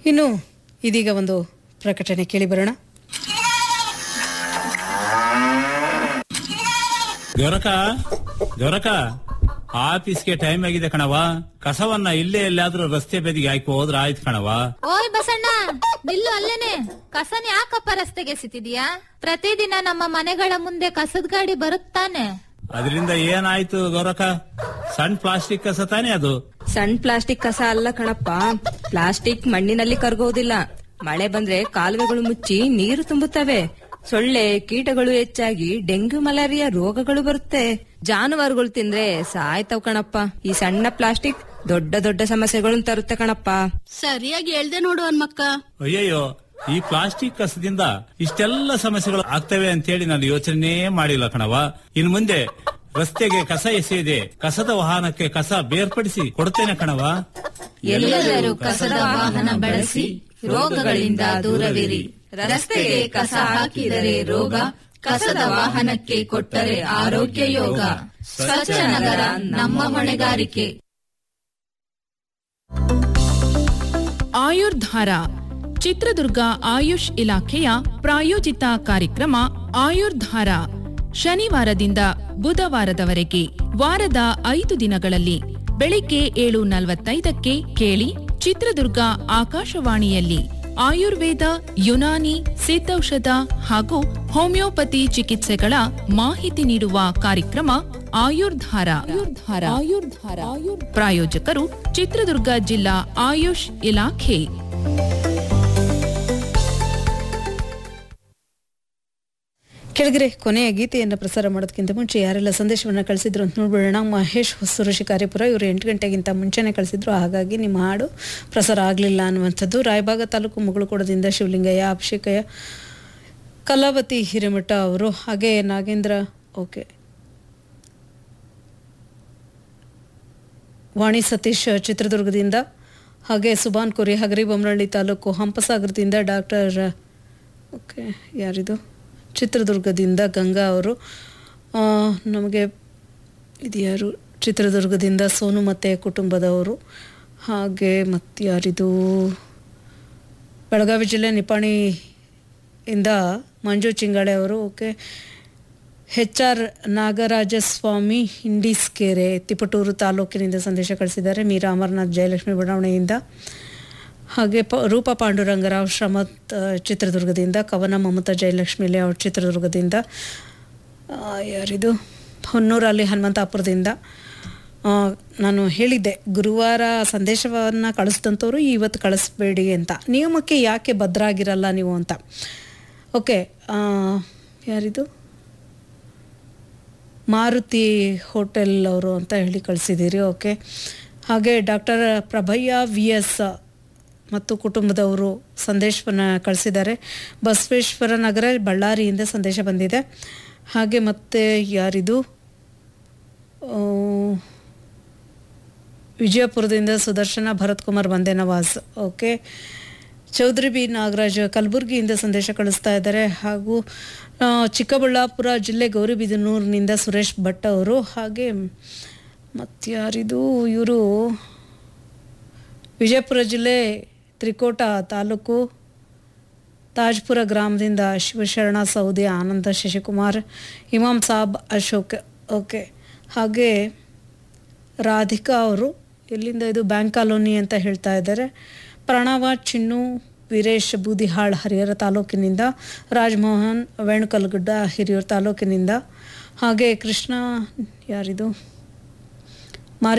ಇನ್ನು ಇದೀಗ ಒಂದು ಪ್ರಕಟಣೆ ಕೇಳಿ ಬರೋಣ ಗೊರಕ ಗೊರಕ ಆಫೀಸ್ಗೆ ಟೈಮ್ ಆಗಿದೆ ಕಣವ ಕಸವನ್ನ ಇಲ್ಲೇ ಎಲ್ಲಾದ್ರೂ ರಸ್ತೆ ಬದಿಗೆ ಹಾಕಿ ಹೋದ್ರ ಆಯ್ತು ಕಣವ ಓಯ್ ಬಸಣ್ಣ ನಿಲ್ಲು ಅಲ್ಲೇನೆ ಕಸನ ಯಾಕಪ್ಪ ರಸ್ತೆಗೆ ಎಸಿತಿದ್ಯಾ ಪ್ರತಿದಿನ ನಮ್ಮ ಮನೆಗಳ ಮುಂದೆ ಕಸದ ಗಾಡಿ ಬರುತ್ತಾನೆ ಅದರಿಂದ ಏನಾಯ್ತು ಗೌರಕ ಸಣ್ಣ ಪ್ಲಾಸ್ಟಿಕ್ ಕಸ ತಾನೇ ಅದು ಸಣ್ಣ ಪ್ಲಾಸ್ಟಿಕ್ ಕಸ ಅಲ್ಲ ಕಣಪ್ಪ ಪ್ಲಾಸ್ಟಿಕ್ ಮಣ್ಣಿನಲ್ಲಿ ಕರಗೋದಿಲ್ಲ ಮಳೆ ಬಂದ್ರೆ ಕಾಲುವೆಗಳು ಮುಚ್ಚಿ ನೀರು ತುಂಬುತ್ತವೆ ಸೊಳ್ಳೆ ಕೀಟಗಳು ಹೆಚ್ಚಾಗಿ ಡೆಂಗ್ಯೂ ಮಲೇರಿಯಾ ರೋಗಗಳು ಬರುತ್ತೆ ಜಾನುವಾರುಗಳು ತಿಂದ್ರೆ ಸಾಯ್ತವ್ ಕಣಪ್ಪ ಈ ಸಣ್ಣ ಪ್ಲಾಸ್ಟಿಕ್ ದೊಡ್ಡ ದೊಡ್ಡ ಸಮಸ್ಯೆಗಳನ್ನು ತರುತ್ತೆ ಕಣಪ್ಪ ಸರಿಯಾಗಿ ಹೇಳ್ದೆ ನೋಡು ಹನ್ಮಕ್ಕ ಅಯ್ಯಯ್ಯೋ ಈ ಪ್ಲಾಸ್ಟಿಕ್ ಕಸದಿಂದ ಇಷ್ಟೆಲ್ಲ ಸಮಸ್ಯೆಗಳು ಆಗ್ತವೆ ಅಂತೇಳಿ ನಾನು ಯೋಚನೆ ಮಾಡಿಲ್ಲ ಕಣವ ಇನ್ ಮುಂದೆ ರಸ್ತೆಗೆ ಕಸ ಎಸೆಯದೆ ಕಸದ ವಾಹನಕ್ಕೆ ಕಸ ಬೇರ್ಪಡಿಸಿ ಕೊಡ್ತೇನೆ ಕಣವ ಎಲ್ಲರೂ ಕಸದ ವಾಹನ ಬಳಸಿ ರೋಗಗಳಿಂದ ದೂರವಿರಿ ರಸ್ತೆಗೆ ಕಸ ಹಾಕಿದರೆ ರೋಗ ಕಸದ ವಾಹನಕ್ಕೆ ಕೊಟ್ಟರೆ ಆರೋಗ್ಯ ಯೋಗ ಸ್ವಚ್ಛ ನಗರ ನಮ್ಮ ಹೊಣೆಗಾರಿಕೆ ಆಯುರ್ಧಾರ ಚಿತ್ರದುರ್ಗ ಆಯುಷ್ ಇಲಾಖೆಯ ಪ್ರಾಯೋಜಿತ ಕಾರ್ಯಕ್ರಮ ಆಯುರ್ಧಾರ ಶನಿವಾರದಿಂದ ಬುಧವಾರದವರೆಗೆ ವಾರದ ಐದು ದಿನಗಳಲ್ಲಿ ಬೆಳಿಗ್ಗೆ ಏಳು ನಲವತ್ತೈದಕ್ಕೆ ಕೇಳಿ ಚಿತ್ರದುರ್ಗ ಆಕಾಶವಾಣಿಯಲ್ಲಿ ಆಯುರ್ವೇದ ಯುನಾನಿ ಸಿದ್ಧೌಷಧ ಹಾಗೂ ಹೋಮಿಯೋಪತಿ ಚಿಕಿತ್ಸೆಗಳ ಮಾಹಿತಿ ನೀಡುವ ಕಾರ್ಯಕ್ರಮ ಆಯುರ್ಧಾರ ಆಯುರ್ಧಾರ ಆಯುರ್ಧಾರ ಪ್ರಾಯೋಜಕರು ಚಿತ್ರದುರ್ಗ ಜಿಲ್ಲಾ ಆಯುಷ್ ಇಲಾಖೆ ಕೆಳಗರೆ ಕೊನೆಯ ಗೀತೆಯನ್ನು ಪ್ರಸಾರ ಮಾಡೋದಕ್ಕಿಂತ ಮುಂಚೆ ಯಾರೆಲ್ಲ ಸಂದೇಶವನ್ನು ಕಳಿಸಿದ್ರು ಅಂತ ನೋಡ್ಬಿಡೋಣ ಮಹೇಶ್ ಹೊಸೂರು ಶಿಕಾರಿಪುರ ಇವರು ಎಂಟು ಗಂಟೆಗಿಂತ ಮುಂಚೆನೆ ಕಳಿಸಿದ್ರು ಹಾಗಾಗಿ ನಿಮ್ಮ ಹಾಡು ಪ್ರಸಾರ ಆಗಲಿಲ್ಲ ಅನ್ನುವಂಥದ್ದು ರಾಯಬಾಗ ತಾಲೂಕು ಮುಗುಳುಕೋಡದಿಂದ ಶಿವಲಿಂಗಯ್ಯ ಅಭಿಷೇಕಯ್ಯ ಕಲಾವತಿ ಹಿರೇಮಠ ಅವರು ಹಾಗೆ ನಾಗೇಂದ್ರ ಓಕೆ ವಾಣಿ ಸತೀಶ್ ಚಿತ್ರದುರ್ಗದಿಂದ ಹಾಗೆ ಸುಬಾನ್ ಕುರಿ ಹಗರಿ ಬೊಮ್ಮನಹಳ್ಳಿ ತಾಲೂಕು ಹಂಪಸಾಗರದಿಂದ ಡಾಕ್ಟರ್ ಓಕೆ ಯಾರಿದು ಚಿತ್ರದುರ್ಗದಿಂದ ಗಂಗಾ ಅವರು ಆ, ನಮಗೆ ಇದು ಯಾರು ಚಿತ್ರದುರ್ಗದಿಂದ ಸೋನು ಮತ್ತು ಕುಟುಂಬದವರು ಹಾಗೆ ಮತ್ತು ಯಾರಿದು ಬೆಳಗಾವಿ ಜಿಲ್ಲೆ ನಿಪಾಣಿಯಿಂದ ಮಂಜು ಚಿಂಗಾಳೆ ಅವರು okay H R Nagarajaswamy Hindiskere Tiptur ತಾಲೂಕಿನಿಂದ ಸಂದೇಶ ಕಳಿಸಿದ್ದಾರೆ ಮೀರಾ ಅಮರನಾಥ್ ಜಯಲಕ್ಷ್ಮಿ ಬಡಾವಣೆಯಿಂದ ಹಾಗೆ ಪ ರೂಪ ಪಾಂಡುರಂಗರಾವ್ ಶ್ರಮತ್ ಆ, ಚಿತ್ರದುರ್ಗದಿಂದ ಕವನ ಮಮತಾ ಜಯಲಕ್ಷ್ಮಿ ಲೇಔಟ್ ಚಿತ್ರದುರ್ಗದಿಂದ ಆ, ಯಾರಿದು ಹೊನ್ನೂರಲ್ಲಿ ಹನುಮಂತಾಪುರದಿಂದ ಆ, ನಾನು ಹೇಳಿದ್ದೆ ಗುರುವಾರ ಸಂದೇಶವನ್ನು ಕಳಿಸಿದಂಥವ್ರು ಇವತ್ತು ಕಳಿಸ್ಬೇಡಿ ಅಂತ ನಿಯಮಕ್ಕೆ ಯಾಕೆ ಭದ್ರಾಗಿರಲ್ಲ ನೀವು ಅಂತ ಓಕೆ ಆ, ಯಾರಿದು ಮಾರುತಿ ಹೋಟೆಲ್ ಅವರು ಅಂತ ಹೇಳಿ ಕಳಿಸಿದ್ದೀರಿ ಓಕೆ ಹಾಗೆ ಡಾಕ್ಟರ್ ಪ್ರಭಯ್ಯ ವಿ ಎಸ್ ಮತ್ತು ಕುಟುಂಬದವರು ಸಂದೇಶವನ್ನು ಕಳಿಸಿದ್ದಾರೆ ಬಸವೇಶ್ವರ ನಗರ ಬಳ್ಳಾರಿಯಿಂದ ಸಂದೇಶ ಬಂದಿದೆ ಹಾಗೆ ಮತ್ತೆ ಯಾರಿದು ಆ, ವಿಜಯಪುರದಿಂದ ಸುದರ್ಶನ ಭರತ್ ಕುಮಾರ್ ಬಂದೆ ನವಾಜ್ ಓಕೆ ಚೌಧರಿ ಬಿ ನಾಗರಾಜ್ ಕಲಬುರಗಿಯಿಂದ ಸಂದೇಶ ಕಳಿಸ್ತಾ ಇದ್ದಾರೆ ಹಾಗೂ ಆ, ಚಿಕ್ಕಬಳ್ಳಾಪುರ ಜಿಲ್ಲೆ ಗೌರಿಬಿದನೂರಿನಿಂದ ಸುರೇಶ್ ಭಟ್ ಅವರು ಹಾಗೆ ಮತ್ತಾರಿದು ಇವರು ವಿಜಯಪುರ ಜಿಲ್ಲೆ ತ್ರಿಕೋಟ ತಾಲೂಕು ತಾಜ್ಪುರ ಗ್ರಾಮದಿಂದ ಶಿವಶರಣ ಸೌದಿ ಆನಂದ ಶಶಿಕುಮಾರ್ ಇಮಾಮ್ ಸಾಬ್ ಅಶೋಕ್ ಓಕೆ ಹಾಗೆ ರಾಧಿಕಾ ಅವರು ಎಲ್ಲಿಂದ ಇದು ಬ್ಯಾಂಕ್ ಕಾಲೋನಿ ಅಂತ ಹೇಳ್ತಾ ಇದ್ದಾರೆ ಪ್ರಣವ ಚಿನ್ನು ವೀರೇಶ್ ಬೂದಿಹಾಳ್ ಹರಿಹರ ತಾಲೂಕಿನಿಂದ ರಾಜ್ಮೋಹನ್ ವೇಣುಕಲ್ಗುಡ್ಡ ಹಿರಿಯೂರು ತಾಲೂಕಿನಿಂದ ಹಾಗೆ ಕೃಷ್ಣ ಯಾರಿದು